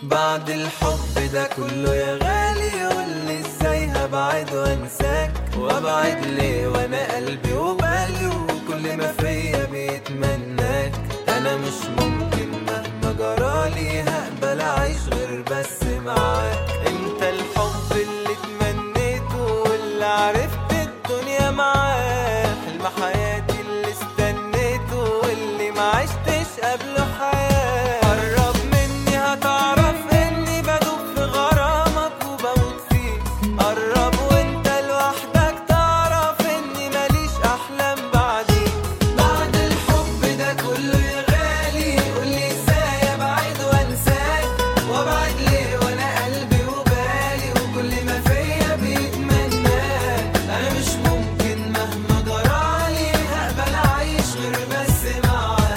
بعد الحب ده كله يا غالي قولي ازاي هبعد وانساك وابعد ليه وانا قلبي وبالي وكل ما فيا بيتمناك انا مش ممكن مهما جرالي هقبل اعيش غير بس معاك انت الحب اللي تمنيته واللي عرفت الدنيا معاه حلم حياتي اللي استنيته واللي ما عشتش قبله حياة قرب مني هتعرف اني بدوب في غرامك وبموت فيك قرب وانت لوحدك تعرف اني ماليش احلام بعديك بعد الحب ده كله يا غالي قولي ازاي ابعد وانساك وابعد ليه وانا قلبي وبالي وكل ما فيا بيتمناك انا مش ممكن مهما جرالي هقبل اعيش غير بس معاك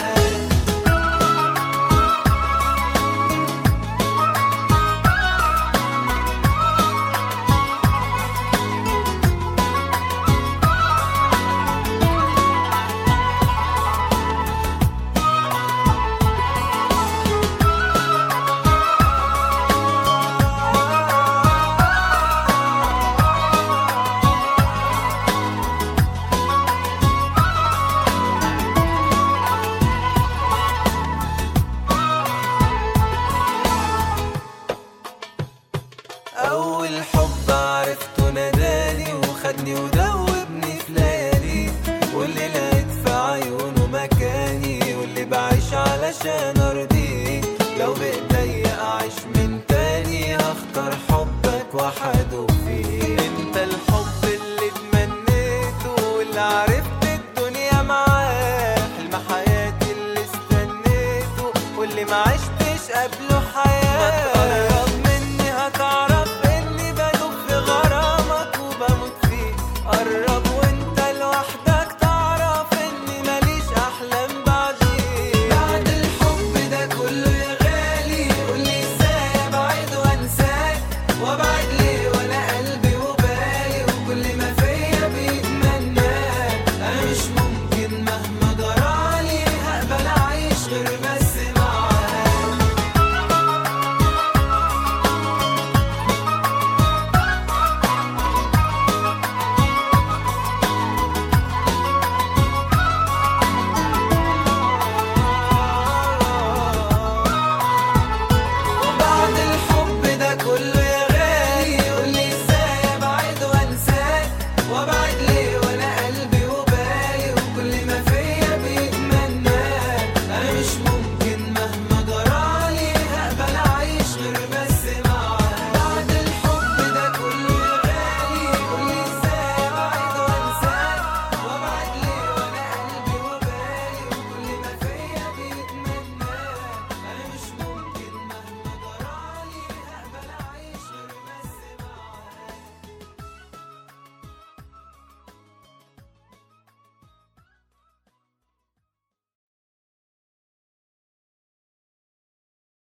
أول حب عرفته ناداني وخدني ودوبني في ليالي واللي لقيت في عيونه مكاني واللي بعيش علشان أرضي